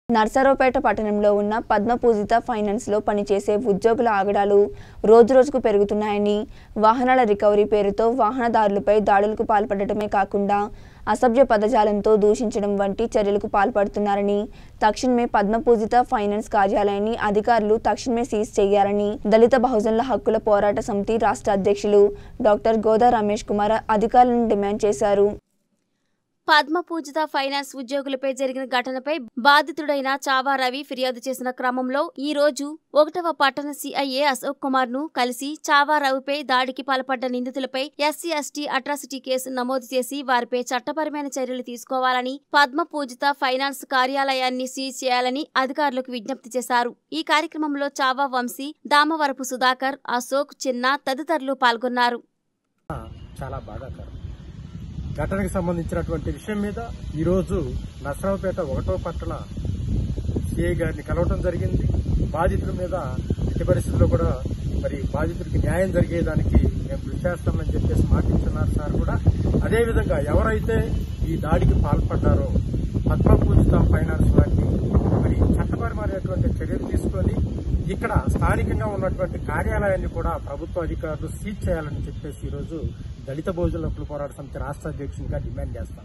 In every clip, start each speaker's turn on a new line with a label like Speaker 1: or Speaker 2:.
Speaker 1: నర్సరావుపేట పట్టణంలో ఉన్న పద్మపూజిత ఫైనాన్స్లో పనిచేసే ఉద్యోగుల ఆగడాలు రోజురోజుకు పెరుగుతున్నాయని వాహనాల రికవరీ పేరుతో వాహనదారులపై దాడులకు పాల్పడటమే కాకుండా అసభ్య పదజాలంతో దూషించడం వంటి చర్యలకు పాల్పడుతున్నారని తక్షణమే పద్మపూజిత ఫైనాన్స్ కార్యాలయాన్ని అధికారులు తక్షణమే సీజ్ చేయాలని దళిత బహుజనుల హక్కుల పోరాట సమితి రాష్ట్ర అధ్యక్షులు డాక్టర్ గోదా రమేష్ కుమార్ అధికారులను డిమాండ్ చేశారు
Speaker 2: పద్మ పూజిత ఫైనాన్స్ ఉద్యోగులపై జరిగిన ఘటనపై బాధితుడైన చావా రవి ఫిర్యాదు చేసిన క్రమంలో ఈ రోజు ఒకటవ పట్టణ సిఐఏ అశోక్ కుమార్ ను కలిసి చావా రవిపై దాడికి పాల్పడ్డ నిందితులపై ఎస్సీ ఎస్టీ అట్రాసిటీ కేసు నమోదు చేసి వారిపై చట్టపరమైన చర్యలు తీసుకోవాలని పద్మ పూజిత ఫైనాన్స్ కార్యాలయాన్ని సీజ్ చేయాలని అధికారులకు విజ్ఞప్తి చేశారు ఈ కార్యక్రమంలో చావా వంశీ దామవరపు సుధాకర్ అశోక్ చిన్న తదితరులు పాల్గొన్నారు
Speaker 3: చాలా బాధాకరం ఘటనకు సంబంధించినటువంటి విషయం మీద ఈరోజు నసరావుపేట ఒకటో పట్టణ సిఐ గారిని కలవటం జరిగింది బాధితుల మీద ఎట్టి పరిస్థితుల్లో కూడా మరి బాధితుడికి న్యాయం జరిగేదానికి మేము కృషి చేస్తామని చెప్పేసి మాటిస్తున్నారు సార్ కూడా అదేవిధంగా ఎవరైతే ఈ దాడికి పాల్పడ్డారో పద్మపూజిత ఫైనాన్స్ వారిని మరి చట్టపరమైనటువంటి చర్యలు తీసుకొని ఇక్కడ స్థానికంగా ఉన్నటువంటి కార్యాలయాన్ని కూడా ప్రభుత్వ అధికారులు సీజ్ చేయాలని చెప్పేసి ఈరోజు దళిత బహుజన హక్కుల పోరాట సమితి రాష్ట్ర అధ్యక్షునిగా డిమాండ్ చేస్తాం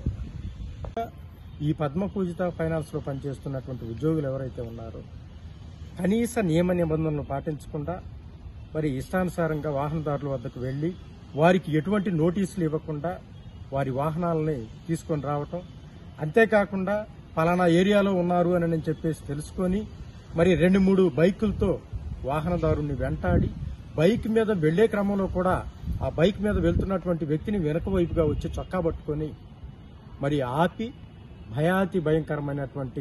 Speaker 3: ఈ పద్మపూజిత ఫైనాన్స్ లో పనిచేస్తున్నటువంటి ఉద్యోగులు ఎవరైతే ఉన్నారో కనీస నియమ నిబంధనలు పాటించకుండా మరి ఇష్టానుసారంగా వాహనదారుల వద్దకు వెళ్లి వారికి ఎటువంటి నోటీసులు ఇవ్వకుండా వారి వాహనాలని తీసుకొని రావటం అంతేకాకుండా పలానా ఏరియాలో ఉన్నారు అని నేను చెప్పేసి తెలుసుకొని మరి రెండు మూడు బైకులతో వాహనదారుని వెంటాడి బైక్ మీద వెళ్లే క్రమంలో కూడా ఆ బైక్ మీద వెళ్తున్నటువంటి వ్యక్తిని వెనక వైపుగా వచ్చి చొక్కా పట్టుకొని మరి ఆపి భయాతి భయంకరమైనటువంటి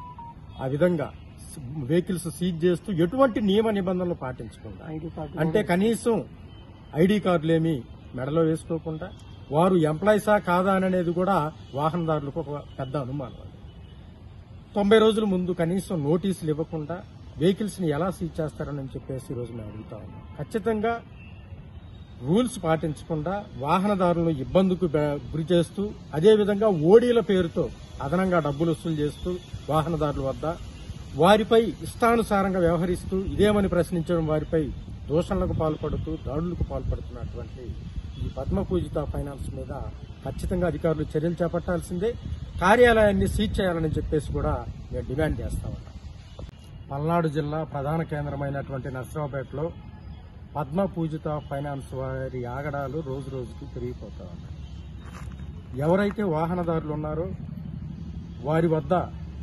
Speaker 3: ఆ విధంగా వెహికల్స్ సీజ్ చేస్తూ ఎటువంటి నియమ నిబంధనలు పాటించకుండా అంటే కనీసం ఐడి కార్డులేమి మెడలో వేసుకోకుండా వారు ఎంప్లాయీసా కాదా అనేది కూడా వాహనదారులకు ఒక పెద్ద అనుమానం తొంభై రోజుల ముందు కనీసం నోటీసులు ఇవ్వకుండా వెహికల్స్ ని ఎలా సీజ్ చేస్తారని చెప్పేసి ఈ రోజు మేము అడుగుతా ఉన్నాం ఖచ్చితంగా రూల్స్ పాటించకుండా వాహనదారులను ఇబ్బందికి బ- గురి చేస్తూ అదేవిధంగా ఓడీల పేరుతో అదనంగా డబ్బులు వసూలు చేస్తూ వాహనదారుల వద్ద వారిపై ఇష్టానుసారంగా వ్యవహరిస్తూ ఇదేమని ప్రశ్నించడం వారిపై దూషణలకు పాల్పడుతూ దాడులకు పాల్పడుతున్నటువంటి ఈ పద్మపూజిత ఫైనాన్స్ మీద ఖచ్చితంగా అధికారులు చర్యలు చేపట్టాల్సిందే కార్యాలయాన్ని సీజ్ చేయాలని చెప్పేసి కూడా మేము డిమాండ్ చేస్తా ఉన్నాం పల్నాడు జిల్లా ప్రధాన కేంద్రమైనటువంటి నర్సరావుపేటలో పద్మ పూజిత ఫైనాన్స్ వారి ఆగడాలు రోజు రోజుకి పెరిగిపోతా ఉన్నాయి ఎవరైతే వాహనదారులు ఉన్నారో వారి వద్ద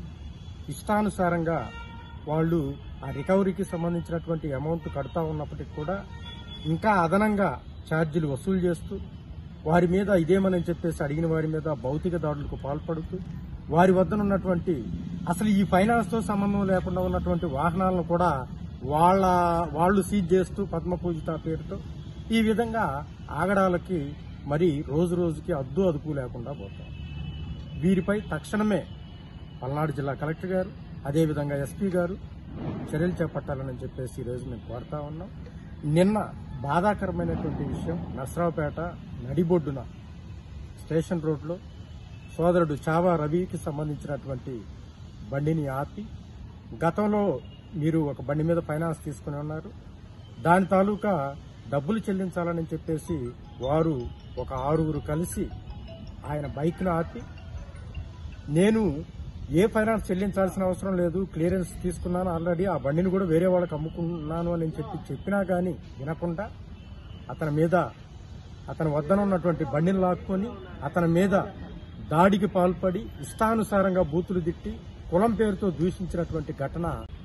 Speaker 3: ఇష్టానుసారంగా వాళ్ళు ఆ రికవరీకి సంబంధించినటువంటి అమౌంట్ కడతా ఉన్నప్పటికీ కూడా ఇంకా అదనంగా ఛార్జీలు వసూలు చేస్తూ వారి మీద ఇదేమని చెప్పేసి అడిగిన వారి మీద భౌతిక దాడులకు పాల్పడుతూ వారి వద్ద ఉన్నటువంటి అసలు ఈ ఫైనాన్స్ తో సంబంధం లేకుండా ఉన్నటువంటి వాహనాలను కూడా వాళ్ళ వాళ్ళు సీజ్ చేస్తూ పద్మపూజిత పేరుతో ఈ విధంగా ఆగడాలకి మరి రోజు రోజుకి అద్దు అదుపు లేకుండా పోతాం వీరిపై తక్షణమే పల్నాడు జిల్లా కలెక్టర్ గారు అదేవిధంగా ఎస్పీ గారు చర్యలు చేపట్టాలని చెప్పేసి ఈరోజు మేము కోరుతా ఉన్నాం నిన్న బాధాకరమైనటువంటి విషయం నసరావుపేట నడిబొడ్డున స్టేషన్ రోడ్లో సోదరుడు చావా రవికి సంబంధించినటువంటి బండిని ఆపి గతంలో మీరు ఒక బండి మీద ఫైనాన్స్ తీసుకుని ఉన్నారు దాని తాలూకా డబ్బులు చెల్లించాలని చెప్పేసి వారు ఒక ఆరుగురు కలిసి ఆయన బైక్ను ఆపి నేను ఏ ఫైనాన్స్ చెల్లించాల్సిన అవసరం లేదు క్లియరెన్స్ తీసుకున్నాను ఆల్రెడీ ఆ బండిని కూడా వేరే వాళ్ళకి అమ్ముకున్నాను అని చెప్పి చెప్పినా గానీ వినకుండా అతని మీద అతని వద్దన ఉన్నటువంటి బండిని లాక్కొని అతని మీద దాడికి పాల్పడి ఇష్టానుసారంగా బూతులు తిట్టి కులం పేరుతో దూషించినటువంటి ఘటన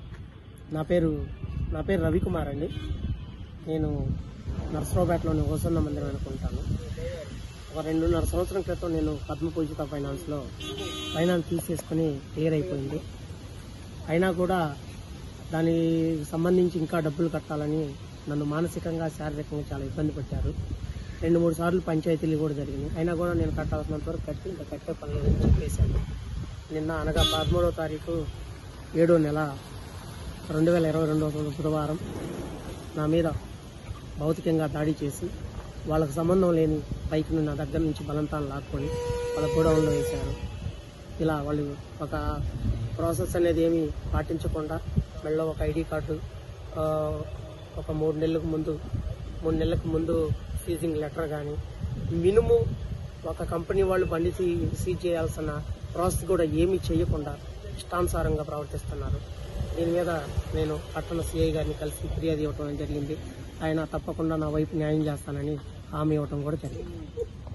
Speaker 4: నా పేరు నా పేరు రవికుమార్ అండి నేను నర్సరావుపేటలోని హోసన్న మందిరం అనుకుంటాను ఒక రెండున్నర సంవత్సరం క్రితం నేను పద్మపూజిత ఫైనాన్స్లో ఫైనాన్స్ తీసేసుకుని క్లియర్ అయిపోయింది అయినా కూడా దానికి సంబంధించి ఇంకా డబ్బులు కట్టాలని నన్ను మానసికంగా శారీరకంగా చాలా ఇబ్బంది పెట్టారు రెండు మూడు సార్లు పంచాయతీలు కూడా జరిగినాయి అయినా కూడా నేను కట్టాల్సినంత వరకు కట్టి ఇంకా కట్టే పని లేదని చెప్పేశాను నిన్న అనగా పదమూడవ తారీఖు ఏడో నెల రెండు వేల ఇరవై రెండవ సంవత్సరం బుధవారం నా మీద భౌతికంగా దాడి చేసి వాళ్ళకు సంబంధం లేని బైక్ను నా దగ్గర నుంచి బలంతాన్ని లాక్కొని వాళ్ళ గోడౌన్లో వేశారు ఇలా వాళ్ళు ఒక ప్రాసెస్ అనేది ఏమీ పాటించకుండా మెళ్ళో ఒక ఐడి కార్డు ఆ, ఒక మూడు నెలలకు ముందు మూడు నెలలకు ముందు సీజింగ్ లెటర్ కానీ మినిమం ఒక కంపెనీ వాళ్ళు బండి సీ- సీజ్ చేయాల్సిన ప్రాసెస్ కూడా ఏమీ చేయకుండా ఇష్టానుసారంగా ప్రవర్తిస్తున్నారు దీని మీద నేను పట్టణ సిఐ గారిని కలిసి ఫిర్యాదు ఇవ్వడం జరిగింది ఆయన తప్పకుండా నా వైపు న్యాయం చేస్తానని హామీ ఇవ్వడం కూడా జరిగింది